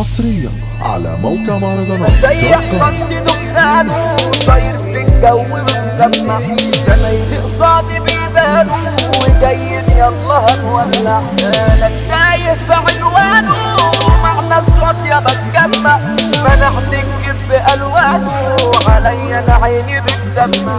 حصريا على موقع مهرجانات سيح خط دخانه طاير في الجو ومسمع زمايلي قصادي بيبانوا وجايين يلا هنولع انا تايه في عنوانه معنى الصوت يا بتجمع منحت الكذب بألوانه عليا انا عيني بتدمع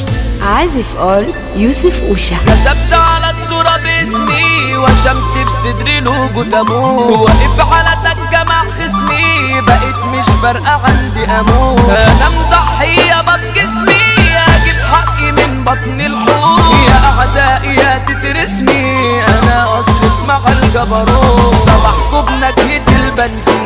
عازف ار يوسف اوشا كتبت على التراب اسمي وشمت في صدري لوجو تموت واقف على دكة مع خصمي بقيت مش فارقة عندي اموت انا مضحية بجسمي اجيب حقي من بطن الحوت يا اعدائي يا تترسمي انا اصرف مع الجبروت صبحكم بنكهة البنزين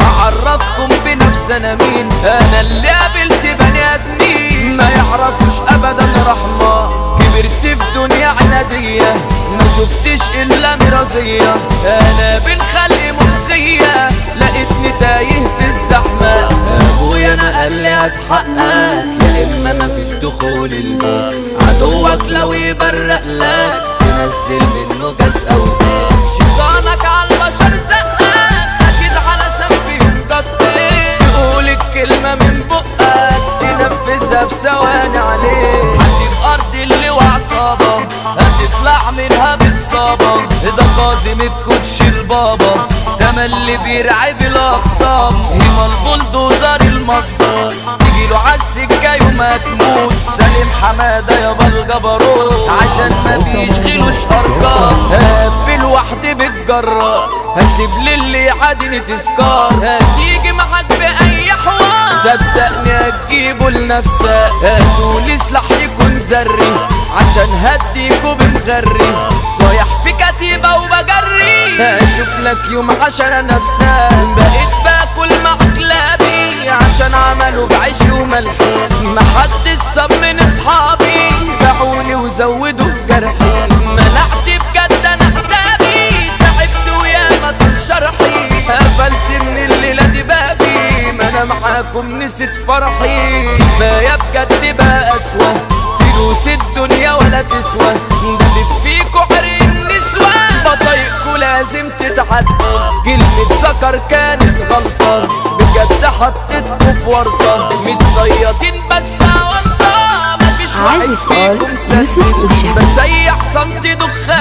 هعرفكم بنفس انا مين انا اللي قابلت بني ادمين ما يعرفوش ابدا رحمة كبرت في دنيا عنادية ما شفتش الا مرازية انا بنخلي مؤذية لقيتني تايه في الزحمة ابويا انا قال لي هتحقق يا اما مفيش دخول البيت عدوك لو يبرق لك تنزل منه جاز او زيت شيطانك على البشر زقك اكيد علشان فيهم ضدك تقول الكلمة من بقك تنفذها في ثواني عليك حسيب ارض اللي وعصابة هتطلع منها بتصابة ده قاسم الكوتش البابا ده اللي بيرعب الاخصام هما البلدوزر المصدر تجيله عالسكة يوم ما تموت سليم حمادة يابا الجبروت عشان ما بيشغلوش ارقام هقبل وحدي بالجرار هسيب للي يعادني تذكار هتيجي معاك بأي حوار صدقني هتجيبه لنفسك هاتولي سلاح يكون ذري عشان هديكوا بمغري رايح في كتيبة وبجري هشوف لك يوم عشان نفسك بقيت باكل مع كلابي عشان عملوا بعيش وملحي محدش صاب من اصحابي باعوني وزودوا في جرحي منعت بجد انا حجابي تعبت وياما طول شرحي قفلت من الليلة دي بابي ما انا معاكم نسيت فرحي كفاية بجد بقى اسوأ فلوس الدنيا ولا تسوى ده اللي فيكوا عرق النسوة بطايقكوا لازم تتعدل كلمة ذكر كانت غلطة بجد حطيتكوا في ورطة متصيطين بس ورطة مفيش واحد عازف آر فيكم يوسف سليم أوشا. بسيح صمت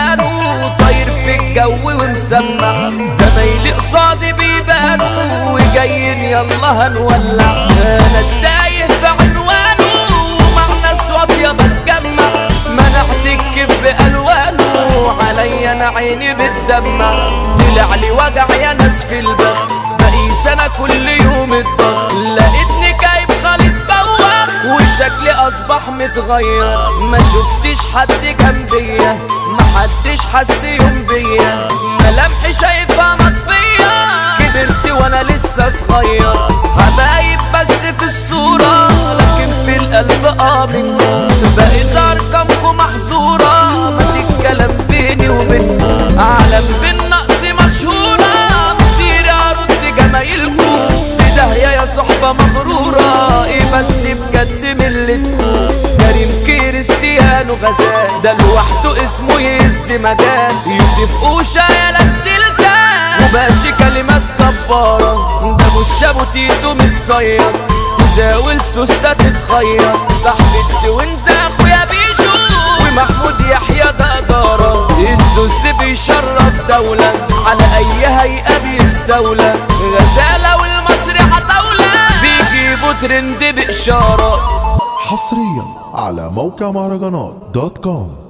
دخانه طاير في الجو ومسمع زمايلي قصادي بيبانوا وجايين يلا هنولع انا التايه في عنوانه معنى الصوت يا بتجمع منعت الكف بألوانه عليا انا عيني بتدمع طلع لي وجع يا ناس في البخت بقيس انا كل يوم الضغط لقيتني كايب خالص بوخ وشكلي اصبح متغير ما شفتش حد جنبيا ما حدش حس يوم بيا ملامحي شايفها مطفية كبرت وانا لسه صغير حبايب بس في الصورة لكن في القلب قابل بقيت ارقامكم محظورة ما الكلام بيني وبينكم اعلم بالنقص مشهورة كتير ارد جمايلكم في داهية يا صحبة مغرورة ايه بس بجد ملتكم كريم كريستيانو غزال ده لوحده اسمه يهز مجال يوسف اوشا يا الزلزال وباشي كلمات جبارة ده مش شابو تيتو متصير تزاول سوسته تتخير صاحب التوينز اخويا بيشو ومحمود يحيى ده اداره السوس بيشرف دولة على اي هيئة بيستولى غزالة والمصري عتاولة بيجيبوا ترند بإشارة حصريا على موقع مهرجانات دوت كوم